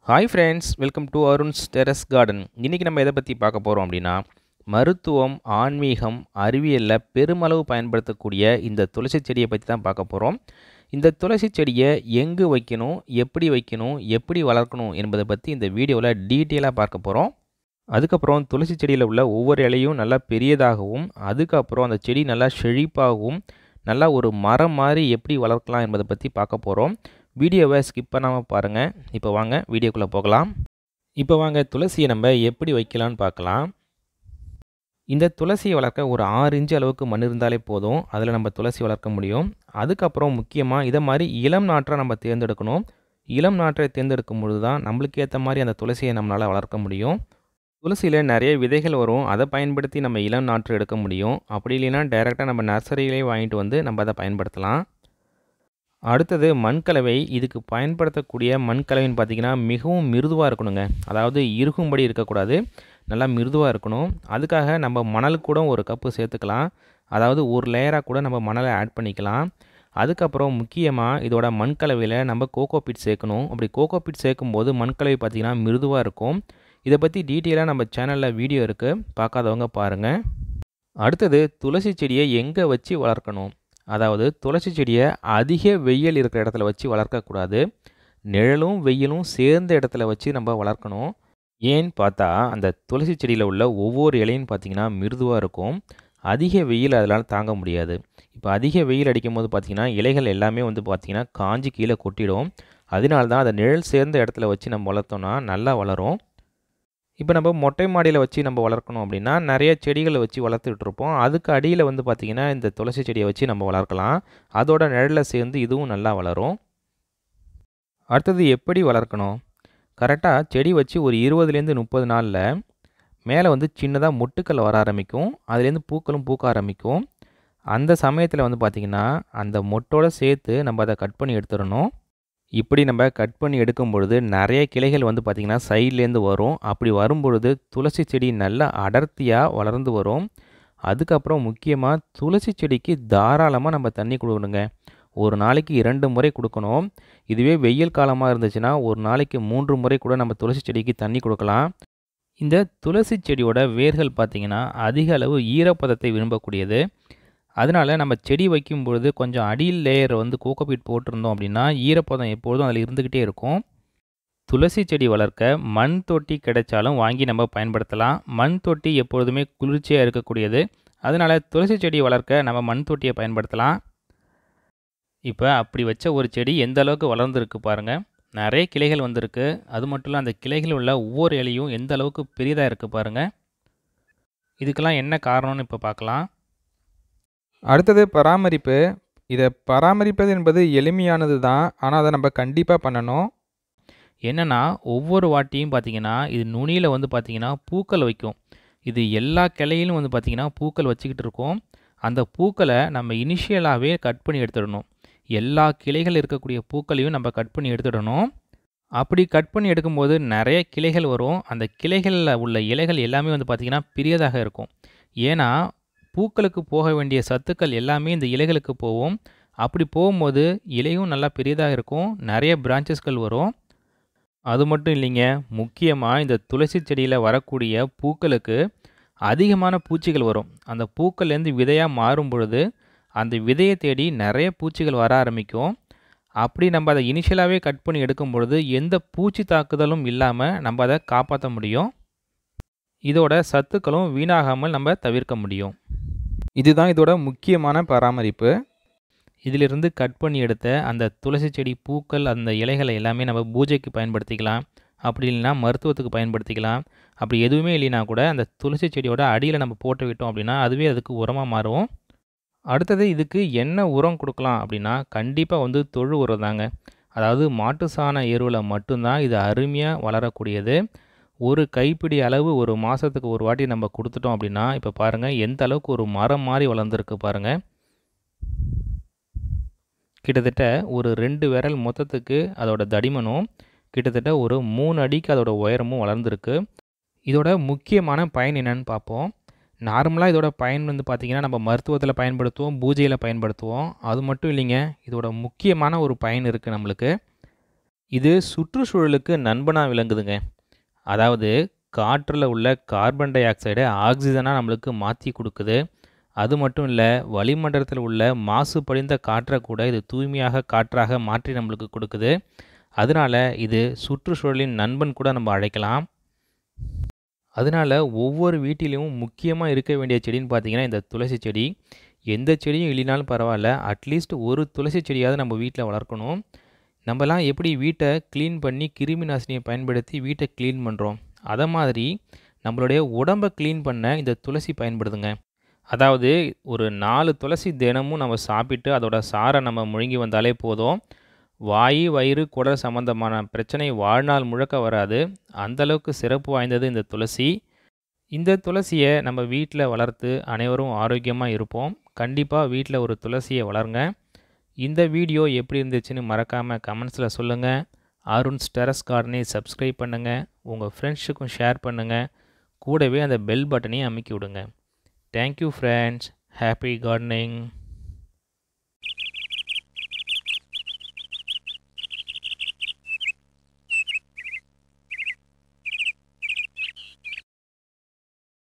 hi friends welcome to Arun's terrace garden இன்றைக்கி நம்ம எதை பற்றி பார்க்க போகிறோம் அப்படின்னா மருத்துவம் ஆன்மீகம் அறிவியலில் பெருமளவு பயன்படுத்தக்கூடிய இந்த துளசி செடியை பற்றி தான் பார்க்க போகிறோம் இந்த துளசி செடியை எங்கு வைக்கணும் எப்படி வைக்கணும் எப்படி வளர்க்கணும் என்பதை பற்றி இந்த வீடியோவில் டீட்டெயிலாக பார்க்க போகிறோம் அதுக்கப்புறம் துளசி செடியில் உள்ள ஒவ்வொரு இலையும் நல்லா பெரியதாகவும் அதுக்கப்புறம் அந்த செடி நல்லா செழிப்பாகவும் நல்லா ஒரு மரம் மாதிரி எப்படி வளர்க்கலாம் என்பதை பற்றி பார்க்க போகிறோம் வீடியோவை ஸ்கிப் பண்ணாமல் பாருங்கள் இப்போ வாங்க வீடியோக்குள்ளே போகலாம் இப்போ வாங்க துளசியை நம்ம எப்படி வைக்கலாம்னு பார்க்கலாம் இந்த துளசியை வளர்க்க ஒரு ஆறு இன்ச்சு அளவுக்கு மண் இருந்தாலே போதும் அதில் நம்ம துளசி வளர்க்க முடியும் அதுக்கப்புறம் முக்கியமாக இதை மாதிரி இளம் நாற்றை நம்ம தேர்ந்தெடுக்கணும் இளம் நாற்றை தேர்ந்தெடுக்கும் பொழுது தான் நம்மளுக்கு ஏற்ற மாதிரி அந்த துளசியை நம்மளால் வளர்க்க முடியும் துளசியில் நிறைய விதைகள் வரும் அதை பயன்படுத்தி நம்ம இளம் நாற்று எடுக்க முடியும் அப்படி இல்லைன்னா டைரெக்டாக நம்ம நர்சரியிலே வாங்கிட்டு வந்து நம்ம அதை பயன்படுத்தலாம் அடுத்தது மண்கலவை இதுக்கு பயன்படுத்தக்கூடிய மண்கலவைன்னு பார்த்திங்கன்னா மிகவும் மிருதுவாக இருக்கணுங்க அதாவது இருக்கும்படி இருக்கக்கூடாது நல்லா மிருதுவாக இருக்கணும் அதுக்காக நம்ம மணல் கூட ஒரு கப்பு சேர்த்துக்கலாம் அதாவது ஒரு லேயராக கூட நம்ம மணலை ஆட் பண்ணிக்கலாம் அதுக்கப்புறம் முக்கியமாக இதோட மண்கலவையில் நம்ம கோகோ பிட் சேர்க்கணும் அப்படி கோகோ பிட் சேர்க்கும்போது மண்கலவை பார்த்திங்கன்னா மிருதுவாக இருக்கும் இதை பற்றி டீட்டெயிலாக நம்ம சேனலில் வீடியோ இருக்குது பார்க்காதவங்க பாருங்கள் அடுத்தது துளசி செடியை எங்கே வச்சு வளர்க்கணும் அதாவது துளசி செடியை அதிக வெயில் இருக்கிற இடத்துல வச்சு வளர்க்கக்கூடாது நிழலும் வெயிலும் சேர்ந்த இடத்துல வச்சு நம்ம வளர்க்கணும் ஏன்னு பார்த்தா அந்த துளசி செடியில் உள்ள ஒவ்வொரு இலையும் பார்த்திங்கன்னா மிருதுவாக இருக்கும் அதிக வெயில் அதனால் தாங்க முடியாது இப்போ அதிக வெயில் அடிக்கும் போது பார்த்திங்கன்னா இலைகள் எல்லாமே வந்து பார்த்திங்கன்னா காஞ்சி கீழே கொட்டிடும் அதனால தான் அதை நிழல் சேர்ந்த இடத்துல வச்சு நம்ம வளர்த்தோன்னா நல்லா வளரும் இப்போ நம்ம மொட்டை மாடியில் வச்சு நம்ம வளர்க்கணும் அப்படின்னா நிறைய செடிகளை வச்சு வளர்த்துக்கிட்டு இருப்போம் அதுக்கு அடியில் வந்து பார்த்திங்கன்னா இந்த துளசி செடியை வச்சு நம்ம வளர்க்கலாம் அதோட நிழலில் சேர்ந்து இதுவும் நல்லா வளரும் அடுத்தது எப்படி வளர்க்கணும் கரெக்டாக செடி வச்சு ஒரு இருபதுலேருந்து முப்பது நாளில் மேலே வந்து சின்னதாக மொட்டுக்கள் வர ஆரம்பிக்கும் அதுலேருந்து பூக்களும் பூக்க ஆரம்பிக்கும் அந்த சமயத்தில் வந்து பார்த்திங்கன்னா அந்த மொட்டோடு சேர்த்து நம்ம அதை கட் பண்ணி எடுத்துடணும் இப்படி நம்ம கட் பண்ணி எடுக்கும் பொழுது நிறைய கிளைகள் வந்து பார்த்திங்கன்னா சைட்லேருந்து வரும் அப்படி வரும்பொழுது துளசி செடி நல்லா அடர்த்தியாக வளர்ந்து வரும் அதுக்கப்புறம் முக்கியமாக துளசி செடிக்கு தாராளமாக நம்ம தண்ணி கொடுக்கணுங்க ஒரு நாளைக்கு இரண்டு முறை கொடுக்கணும் இதுவே வெயில் காலமாக இருந்துச்சுன்னா ஒரு நாளைக்கு மூன்று முறை கூட நம்ம துளசி செடிக்கு தண்ணி கொடுக்கலாம் இந்த துளசி செடியோட வேர்கள் பார்த்திங்கன்னா அதிக அளவு ஈரப்பதத்தை விரும்பக்கூடியது அதனால் நம்ம செடி வைக்கும் பொழுது கொஞ்சம் அடியில் லேயர் வந்து கோகோபீட் போட்டிருந்தோம் அப்படின்னா ஈரப்பதம் எப்பொழுதும் அதில் இருந்துக்கிட்டே இருக்கும் துளசி செடி வளர்க்க மண் தொட்டி கிடைச்சாலும் வாங்கி நம்ம பயன்படுத்தலாம் மண் தொட்டி எப்பொழுதுமே குளிர்ச்சியாக இருக்கக்கூடியது அதனால் துளசி செடி வளர்க்க நம்ம மண் தொட்டியை பயன்படுத்தலாம் இப்போ அப்படி வச்ச ஒரு செடி எந்த அளவுக்கு வளர்ந்துருக்கு பாருங்கள் நிறைய கிளைகள் வந்திருக்கு அது மட்டும் இல்லை அந்த கிளைகள் உள்ள ஒவ்வொரு இலையும் எந்த அளவுக்கு பெரியதாக இருக்குது பாருங்கள் இதுக்கெல்லாம் என்ன காரணம்னு இப்போ பார்க்கலாம் அடுத்தது பராமரிப்பு இதை பராமரிப்பது என்பது எளிமையானது தான் ஆனால் அதை நம்ம கண்டிப்பாக பண்ணணும் என்னென்னா ஒவ்வொரு வாட்டியும் பார்த்தீங்கன்னா இது நுனியில் வந்து பார்த்திங்கன்னா பூக்கள் வைக்கும் இது எல்லா கிளையிலும் வந்து பார்த்திங்கன்னா பூக்கள் வச்சுக்கிட்டு இருக்கோம் அந்த பூக்களை நம்ம இனிஷியலாகவே கட் பண்ணி எடுத்துடணும் எல்லா கிளைகள் இருக்கக்கூடிய பூக்களையும் நம்ம கட் பண்ணி எடுத்துடணும் அப்படி கட் பண்ணி எடுக்கும்போது நிறைய கிளைகள் வரும் அந்த கிளைகளில் உள்ள இலைகள் எல்லாமே வந்து பார்த்திங்கன்னா பெரியதாக இருக்கும் ஏன்னா பூக்களுக்கு போக வேண்டிய சத்துக்கள் எல்லாமே இந்த இலைகளுக்கு போகும் அப்படி போகும்போது இலையும் நல்லா பெரியதாக இருக்கும் நிறைய பிரான்ச்சஸ்கள் வரும் அது மட்டும் இல்லைங்க முக்கியமாக இந்த துளசி செடியில் வரக்கூடிய பூக்களுக்கு அதிகமான பூச்சிகள் வரும் அந்த பூக்கள்லேருந்து விதையாக மாறும் பொழுது அந்த விதையை தேடி நிறைய பூச்சிகள் வர ஆரம்பிக்கும் அப்படி நம்ம அதை இனிஷியலாகவே கட் பண்ணி எடுக்கும் பொழுது எந்த பூச்சி தாக்குதலும் இல்லாமல் நம்ம அதை காப்பாற்ற முடியும் இதோட சத்துக்களும் வீணாகாமல் நம்ம தவிர்க்க முடியும் இதுதான் இதோட முக்கியமான பராமரிப்பு இதிலிருந்து கட் பண்ணி எடுத்த அந்த துளசி செடி பூக்கள் அந்த இலைகளை எல்லாமே நம்ம பூஜைக்கு பயன்படுத்திக்கலாம் அப்படி இல்லைன்னா மருத்துவத்துக்கு பயன்படுத்திக்கலாம் அப்படி எதுவுமே இல்லைனா கூட அந்த துளசி செடியோட அடியில் நம்ம போட்டு விட்டோம் அப்படின்னா அதுவே அதுக்கு உரமாக மாறும் அடுத்தது இதுக்கு என்ன உரம் கொடுக்கலாம் அப்படின்னா கண்டிப்பாக வந்து தொழு உரம் தாங்க அதாவது மாட்டு சாண எருவில் மட்டும்தான் இது அருமையாக வளரக்கூடியது ஒரு கைப்பிடி அளவு ஒரு மாதத்துக்கு ஒரு வாட்டி நம்ம கொடுத்துட்டோம் அப்படின்னா இப்போ பாருங்கள் எந்த அளவுக்கு ஒரு மரம் மாதிரி வளர்ந்துருக்கு பாருங்கள் கிட்டத்தட்ட ஒரு ரெண்டு விரல் மொத்தத்துக்கு அதோட தடிமனும் கிட்டத்தட்ட ஒரு மூணு அடிக்கு அதோட உயரமும் வளர்ந்துருக்கு இதோட முக்கியமான பயன் என்னன்னு பார்ப்போம் நார்மலாக இதோட பயன் வந்து பார்த்திங்கன்னா நம்ம மருத்துவத்தில் பயன்படுத்துவோம் பூஜையில் பயன்படுத்துவோம் அது மட்டும் இல்லைங்க இதோட முக்கியமான ஒரு பயன் இருக்குது நம்மளுக்கு இது சுற்றுச்சூழலுக்கு நண்பனாக விளங்குதுங்க அதாவது காற்றில் உள்ள கார்பன் டை ஆக்சைடை ஆக்சிஜனாக நம்மளுக்கு மாற்றி கொடுக்குது அது மட்டும் இல்லை வளிமண்டலத்தில் உள்ள மாசுபடிந்த காற்றை கூட இது தூய்மையாக காற்றாக மாற்றி நம்மளுக்கு கொடுக்குது அதனால் இது சுற்றுச்சூழலின் நண்பன் கூட நம்ம அழைக்கலாம் அதனால் ஒவ்வொரு வீட்டிலையும் முக்கியமாக இருக்க வேண்டிய செடின்னு பார்த்தீங்கன்னா இந்த துளசி செடி எந்த செடியும் இல்லைனாலும் பரவாயில்ல அட்லீஸ்ட் ஒரு துளசி செடியாவது நம்ம வீட்டில் வளர்க்கணும் நம்மலாம் எப்படி வீட்டை க்ளீன் பண்ணி கிருமி நாசினியை பயன்படுத்தி வீட்டை க்ளீன் பண்ணுறோம் அதை மாதிரி நம்மளுடைய உடம்பை க்ளீன் பண்ண இந்த துளசி பயன்படுதுங்க அதாவது ஒரு நாலு துளசி தினமும் நம்ம சாப்பிட்டு அதோட சாரை நம்ம முழுங்கி வந்தாலே போதும் வாய் வயிறு குடல் சம்பந்தமான பிரச்சனை வாழ்நாள் முழுக்க வராது அந்தளவுக்கு சிறப்பு வாய்ந்தது இந்த துளசி இந்த துளசியை நம்ம வீட்டில் வளர்த்து அனைவரும் ஆரோக்கியமாக இருப்போம் கண்டிப்பாக வீட்டில் ஒரு துளசியை வளருங்க இந்த வீடியோ எப்படி இருந்துச்சுன்னு மறக்காமல் கமெண்ட்ஸில் சொல்லுங்கள் அருண்ஸ் டெரஸ் கார்டனை சப்ஸ்கிரைப் பண்ணுங்கள் உங்கள் ஃப்ரெண்ட்ஸுக்கும் ஷேர் பண்ணுங்கள் கூடவே அந்த பெல் பட்டனையும் அமைக்கி விடுங்க தேங்க்யூ ஃப்ரெண்ட்ஸ் ஹாப்பி கார்டனிங்